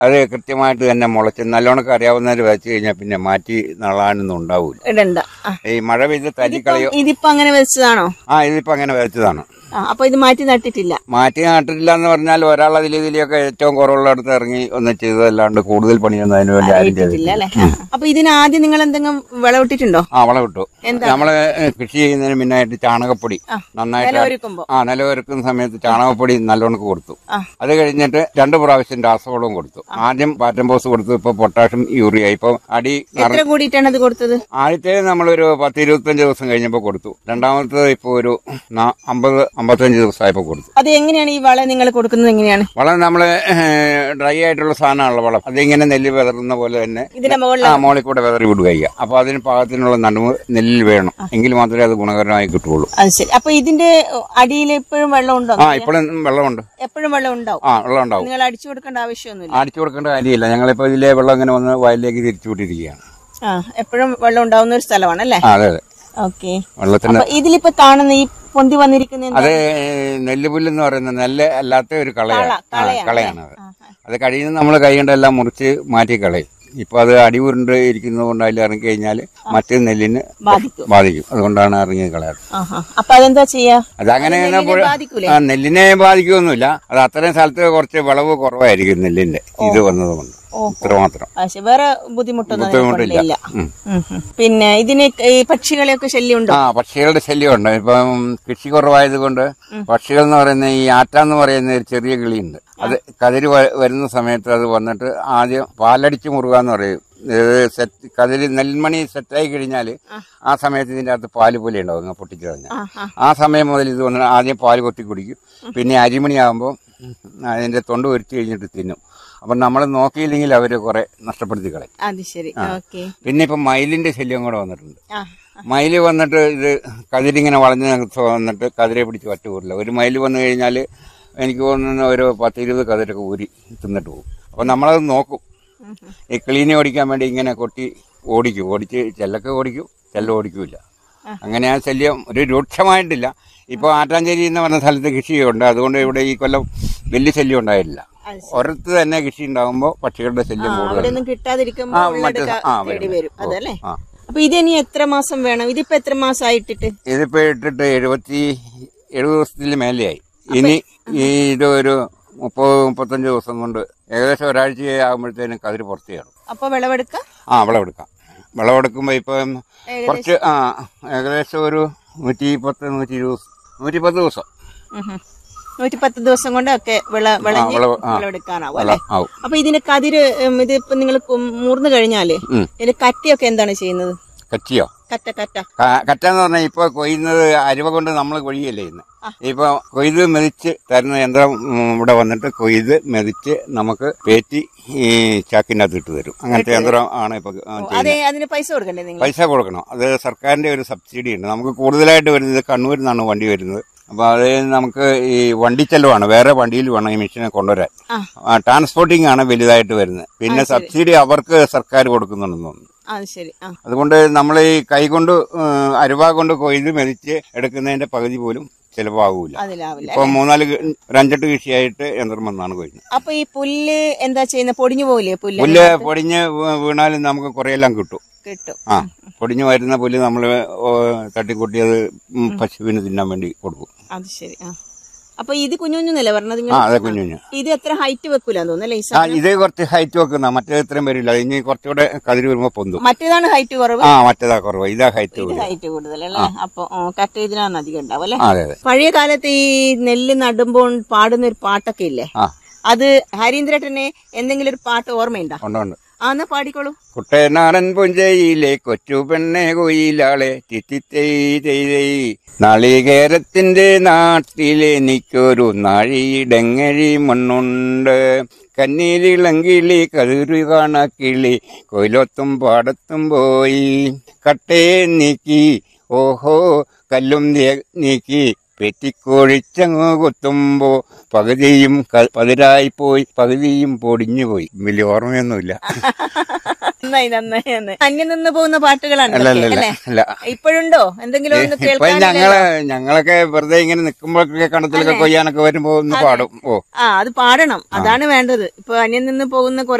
അത് കൃത്യമായിട്ട് തന്നെ മുളച്ച് നല്ലോണക്ക് അറിയാവുന്നവർ വെച്ച് കഴിഞ്ഞാൽ പിന്നെ മാറ്റി നളാനൊന്നും ഉണ്ടാവൂല ഇടണ്ട ആ. ഈ മഴ പെയ്ത് തല്ലിക്കളയോ ഇതിപ്പോ അങ്ങനെ വെച്ചതാണോ ആ ഇതിപ്പോ അങ്ങനെ വെച്ചതാണ് ആ, അപ്പൊ ഇത് മാറ്റി നട്ടിട്ടില്ല മാറ്റി നട്ടിട്ടില്ല എന്ന് പറഞ്ഞാൽ ഒരാൾ അതിൽ ഇതിലൊക്കെ ഏറ്റവും കുറവുള്ളിടത്ത് ഇറങ്ങി ഒന്ന് ചെയ്തതല്ലാണ്ട് കൂടുതൽ പണിയൊന്നും അതിന് വേണ്ടി ആരും ഇട്ടിട്ടില്ല ചെയ്തിട്ടില്ല അല്ലെ അപ്പൊ ഇതിന് ആദ്യം നിങ്ങൾ എന്തെങ്കിലും വിളവിട്ടിട്ടുണ്ടോ ആ വളം ഇട്ടു എന്താ? നമ്മള് കൃഷി ചെയ്യുന്നതിന് മുന്നായിട്ട് ചാണകപ്പൊടി ആ, നന്നായിട്ട് നിലമൊരുക്കുമ്പോ ആ നിലവൊരുക്കുന്ന സമയത്ത് ചാണകപ്പൊടി നല്ലോണം കൊടുത്തു ആ. അത് കഴിഞ്ഞിട്ട് രണ്ട് പ്രാവശ്യം രാസവളവും കൊടുത്തു ആദ്യം പാറ്റംബോസ് കൊടുത്തു ഇപ്പൊ പൊട്ടാഷ്യം യൂറിയ ഇപ്പൊ അടി നിറ- എത്ര കൂടിയിട്ടാണ് അത് കൊടുത്തത് ആദ്യത്തെ നമ്മളൊരു പത്ത് ഇരുപത്തഞ്ച് ദിവസം കഴിഞ്ഞപ്പോൾ കൊടുത്തു രണ്ടാമത്തത് ഇപ്പോൾ ഒരു നാ- അമ്പത് അമ്പത്തഞ്ച് ദിവസമായപ്പോൾ കൊടുത്തു അത് എങ്ങനെയാണ് ഈ വളം നിങ്ങൾ കൊടുക്കുന്നത് എങ്ങനെയാണ് വളം നമ്മള് ഡ്രൈ ആയിട്ടുള്ള സാധനമാണല്ലോ വളം അതിങ്ങനെ നെല്ല് വിതറുന്ന പോലെ തന്നെ ഇതിന്റെ മുകളിൽ ആ മോളിൽ കൂടെ വിതറി വിടുക ചെയ്യുക അപ്പൊ അതിന് പാകത്തിനുള്ള നടുവ് നെല്ലിൽ വേണം എങ്കിൽ മാത്രമേ അത് ഗുണകരമായി കിട്ടുള്ളൂ അത് ശരി അപ്പൊ ഇതിന്റെ അടിയിൽ എപ്പോഴും വെള്ളം ഉണ്ടോ ആ ഇപ്പോഴും വെള്ളമുണ്ട് എപ്പോഴും വെള്ളം ഉണ്ടാവും ആ വെള്ളം ഉണ്ടാവും നിങ്ങൾ അടിച്ചു കൊടുക്കേണ്ട ആവശ്യമൊന്നുമില്ല അടിച്ചു കൊടുക്കേണ്ട കാര്യമില്ല ഞങ്ങളിപ്പോ ഇതിലെ വെള്ളം ഇങ്ങനെ വന്ന് വയലിലേക്ക് തിരിച്ചു വിട്ടിരിക്കുകയാണ് ആ എപ്പോഴും വെള്ളം ഉണ്ടാവുന്ന ഒരു സ്ഥലമാണ് അല്ലേ ആ അതെ അതെ ഓക്കെ വെള്ളത്തിന് അപ്പൊ ഇതിലിപ്പോ കാണുന്ന ഈ പൊന്തി വന്നിരിക്കുന്ന എന്താ? അത് നെല്ലുപുല്ല് എന്ന് പറയുന്ന നെല്ല് അല്ലാത്ത ഒരു കളയാണ് കള, ആ, കളയാണ് കളയാണ് അത് ആ, ആ. അത് കഴിയുന്ന നമ്മൾ കൈ കൊണ്ടെല്ലാം മുറിച്ച് മാറ്റി കളയും ഇപ്പൊ അത് അടിവുരുണ്ട് ഇരിക്കുന്നത് കൊണ്ട് അതിൽ ഇറങ്ങി കഴിഞ്ഞാൽ മറ്റു നെല്ലിന് ബാധിക്കും ബാധിക്കും അതുകൊണ്ടാണ് ഇറങ്ങി കളയാറ് ആഹാ. അപ്പൊ അതെന്താ ചെയ്യാ അത് അങ്ങനെ നെല്ലിനെ തന്നെ ബാധിക്കൂലേ? ആ നെല്ലിനെ ബാധിക്കുകയൊന്നുമില്ല അത് അത്രയും സ്ഥലത്ത് കുറച്ച് വിളവ് കുറവായിരിക്കും നെല്ലിന്റെ ഇത് വന്നതുകൊണ്ട് ഓ. ഇത്രമാത്രം ആ, ശരി. വേറെ ബുദ്ധിമുട്ടൊന്നും അതിനെ ബുദ്ധിമുട്ടില്ല കൊണ്ടില്ല. ഉം. ഉം, ഉം. പിന്നെ ഇതിന് ഈ പക്ഷികളെയൊക്കെ ശല്യം ഉണ്ടോ ആ പക്ഷികളുടെ ശല്യമുണ്ട് ഇപ്പം കൃഷി കുറവായത് കൊണ്ട് പക്ഷികൾ എന്ന് പറയുന്ന ഈ ആറ്റ എന്ന് പറയുന്ന ഒരു ചെറിയ കിളിയുണ്ട് അത് കതിര് വ- വരുന്ന സമയത്ത് അത് വന്നിട്ട് ആദ്യം പാലടിച്ച് മുറുക എന്ന് പറയും ഇത് സെറ്റ് കതിര് നെൽമണി സെറ്റായി കഴിഞ്ഞാൽ ആ സമയത്ത് ഇതിന്റെ അകത്ത് പാല് പോലെ ഉണ്ടാവും അങ്ങ് പൊട്ടിച്ചു കഴിഞ്ഞാൽ ആ, ആ. ആ സമയം മുതൽ ഇത് വന്നിട്ട് ആദ്യം പാല് കൊത്തി കുടിക്കും പിന്നെ അരിമണിയാകുമ്പോൾ അതിന്റെ തൊണ്ട് ഒരുത്തി കഴിഞ്ഞിട്ട് തിന്നും അപ്പം നമ്മൾ നോക്കിയില്ലെങ്കിൽ അവർ കുറെ നഷ്ടപ്പെടുത്തി കളയും അത് ശരി ഓക്കെ പിന്നെ ഇപ്പം മയിലിന്റെ ശല്യം കൂടെ വന്നിട്ടുണ്ട് ആ മയില് വന്നിട്ട് ഇത് കതിരിങ്ങനെ വളഞ്ഞ് നിൽത്ത് വന്നിട്ട് കതിരെ പിടിച്ച് ഒറ്റ ഊരില്ല ഒരു മയില് വന്നു കഴിഞ്ഞാൽ എനിക്ക് തോന്നുന്ന ഒരു പത്ത് ഇരുപത് കതിരൊക്കെ ഊരി തിന്നിട്ട് പോകും അപ്പോൾ നമ്മളത് നോക്കും ഈ ക്ലീനി ഓടിക്കാൻ വേണ്ടി ഇങ്ങനെ കൊട്ടി ഓടിക്കും ഓടിച്ച് ചെല്ലൊക്കെ ഓടിക്കും ചെല്ല ഓടിക്കൂല അങ്ങനെ ആ ശല്യം ഒരു രൂക്ഷമായിട്ടില്ല ഇപ്പോൾ ആറ്റാഞ്ചേരി എന്ന് പറഞ്ഞ സ്ഥലത്ത് കൃഷിയുണ്ട് അതുകൊണ്ട് ഇവിടെ ഈ കൊല്ലം വലിയ ശല്യം ഉണ്ടായിട്ടില്ല അത് ഒരിടത്ത് തന്നെ കൃഷി ഉണ്ടാകുമ്പോൾ പക്ഷികളുടെ ശല്യം അവിടെ കൂടുതൽ ഒന്നും കിട്ടാതിരിക്കുമ്പോ ആ, ഉള്ളെടുക്ക മറ്റേ- ആ, തേടി വരും. വരും അതല്ലേ ആ അപ്പൊ ഇതിനി എത്ര മാസം വേണം ഇതിപ്പോ എത്ര മാസമായിട്ടിട്ട് ഇതിപ്പോ ഇട്ടിട്ട് എഴുപത്തി എഴുപത് ദിവസത്തിൽ മേലെയായി ഇനി ഈ ഇത് ഒരു മുപ്പത് മുപ്പത്തഞ്ച് ദിവസം കൊണ്ട് ഏകദേശം ഒരാഴ്ച ആകുമ്പോഴത്തേനും കതിര് പുറത്ത് ചെയ്യണം അപ്പൊ വിളവെടുക്ക ആ വിളവെടുക്കാം വിളവെടുക്കുമ്പോൾ ഇപ്പം കുറച്ച് ആ ഏകദേശം ഒരു നൂറ്റി പത്ത് നൂറ്റി ഇരുപത് നൂറ്റി പത്ത് ദിവസം നൂറ്റി പത്ത് ദിവസം കൊണ്ട് ഒക്കെ വിള വിളഞ്ഞ് വിളവ് ആ വിളവെടുക്കാനാവും അല്ലെ വിള- ആവും അപ്പൊ ഇതിന് കതിര് ഉം, ഇത് ഇപ്പൊ നിങ്ങൾ മൂർന്നു കഴിഞ്ഞാല് ഉം. ഇതിന് കറ്റയൊക്കെ എന്താണ് ചെയ്യുന്നത് കച്ചിയോ കറ്റ കറ്റ ക- കറ്റ എന്ന് പറഞ്ഞാൽ ഇപ്പൊ കൊയ്യുന്നത് അരുവ കൊണ്ട് നമ്മൾ കൊയ്യല്ലേ ഇന്ന് ഇപ്പൊ കൊയ്ത് മെതിച്ച് തരുന്ന യന്ത്രം ഉം, ഇവിടെ വന്നിട്ട് കൊയ്ത് മെതിച്ച് നമുക്ക് പേറ്റി ഈ ചാക്കിനകത്ത് ഇട്ട് തരും അങ്ങനത്തെ യന്ത്രം ആണ് ഇപ്പൊ ആ, ചെയ്യുന്നത് അതെ അതിന് പൈസ കൊടുക്കണ്ടേ നിങ്ങൾ പൈസ കൊടുക്കണം അത് സർക്കാരിന്റെ ഒരു സബ്സിഡി ഉണ്ട് നമുക്ക് കൂടുതലായിട്ട് വരുന്നത് കണ്ണൂരിൽ നിന്നാണ് വണ്ടി വരുന്നത് അപ്പൊ അത് നമുക്ക് ഈ വണ്ടി ചെലവാണ് വേറെ വണ്ടിയിൽ വേണം ഈ മെഷീനെ കൊണ്ടുവരാൻ ആ. ട്രാൻസ്പോർട്ടിംഗ് ആണ് വലുതായിട്ട് വരുന്നത് പിന്നെ സബ്സിഡി അവർക്ക് സർക്കാർ കൊടുക്കുന്നുണ്ടെന്ന് തോന്നുന്നു അത് ശരി ആ അതുകൊണ്ട് നമ്മൾ ഈ കൈകൊണ്ട് ഏഹ്, അരുവ കൊണ്ട് കൊയ്ത് മെതിച്ച് എടുക്കുന്നതിന്റെ പകുതി പോലും ചിലവാകൂല അതിലാവില്ല ഇപ്പൊ മൂന്നാല് കി- ഒരു അഞ്ചെട്ട് കൃഷിയായിട്ട് യന്ത്രം വന്നാണ് കൊയ്യുന്നത് അപ്പൊ ഈ പുല്ല് എന്താ ചെയ്യുന്നത് പൊടിഞ്ഞു പോവില്ലേ പുല്ല് പുല്ല് പൊടിഞ്ഞ് വീ- വീണാലും നമുക്ക് കുറെയെല്ലാം കിട്ടും കിട്ടും ആ പൊടിഞ്ഞു വരുന്ന പുല്ല് നമ്മൾ തട്ടിക്കൂട്ടി അത് ഉം പശുവിന് തിന്നാൻ വേണ്ടി കൊടുക്കും അത് ശരി ആ അപ്പൊ ഇത് കുഞ്ഞു കുഞ്ഞുന്നല്ലേ പറഞ്ഞത് ആ നിങ്ങൾ അതെ കുഞ്ഞു കുഞ്ഞു ഇത് എത്ര ഹൈറ്റ് വെക്കൂലെന്ന് തോന്നുന്നല്ലേ ഈ ആ സാധനം ഇത് കുറച്ച് ഹൈറ്റ് വെക്കുന്ന മറ്റേ ഇത്രയും വരില്ല ഇനി കുറച്ചുകൂടെ കതിര് വരുമ്പോ പൊന്തും മറ്റേതാണ് ഹൈറ്റ് കുറവ് ആ മറ്റേതാ കുറവ് ഇതാ ഹൈറ്റ് ഇത് കൂടുതൽ ഹൈറ്റ് കൂടുതൽ അല്ലേ അപ്പൊ ഓ, കറ്റ ഇതിനാണ് അധികം ഉണ്ടാവും അല്ലെ ആ, അതെ അതെ പഴയ കാലത്ത് ഈ നെല്ല് നടുമ്പോൾ പാടുന്ന ഒരു പാട്ടൊക്കെ ഇല്ലേ ആ അത് ഹരീന്ദ്രേട്ടന് എന്തെങ്കിലും ഒരു പാട്ട് ഓർമ്മയുണ്ടോ ഉണ്ട് ഉണ്ട് ആ എന്നാ പാടിക്കോളൂ കുട്ടനാടൻ പുഞ്ചയിലെ കൊച്ചു പെണ്ണെ കൊയിലാളെ തിത്തിത്തൈ നാളികേരത്തിന്റെ നാട്ടിലെനിക്കൊരു നാഴിയിടങ്ങഴി മണ്ണുണ്ട് കന്നീലിളങ്കിളി കതിരു കാണക്കിളി കൊയിലൊത്തും പാടത്തും പോയി കട്ടേ നീക്കി ഓഹോ കല്ലും നീ- നീക്കി പെറ്റിക്കോഴിച്ചങ്ങ് കൊത്തുമ്പോ പകുതിയും ക- പതിരായി പോയി പകുതിയും പൊടിഞ്ഞു പോയി വലിയ ഓർമ്മയൊന്നുമില്ല നന്നായി നന്നായി നന്നായി അന്യം നിന്ന് പോകുന്ന പാട്ടുകളാണ് അല്ല അല്ല ഇതൊക്കെ, അല്ല അല്ലേ അല്ല ഇപ്പോഴുണ്ടോ എന്തെങ്കിലും ഒന്ന് ഇപ്പൊ കേൾക്കാൻ ഞങ്ങള് ഞങ്ങളൊക്കെ വെറുതെ ഇങ്ങനെ നിക്കുമ്പോഴൊക്കെ കണ്ടത്തിലൊക്കെ കൊയ്യാനൊക്കെ വരുമ്പോ ഒന്ന് പാടും ഓ ആ അത് പാടണം അതാണ് വേണ്ടത് ഇപ്പൊ അന്യം നിന്ന് പോകുന്ന കുറെ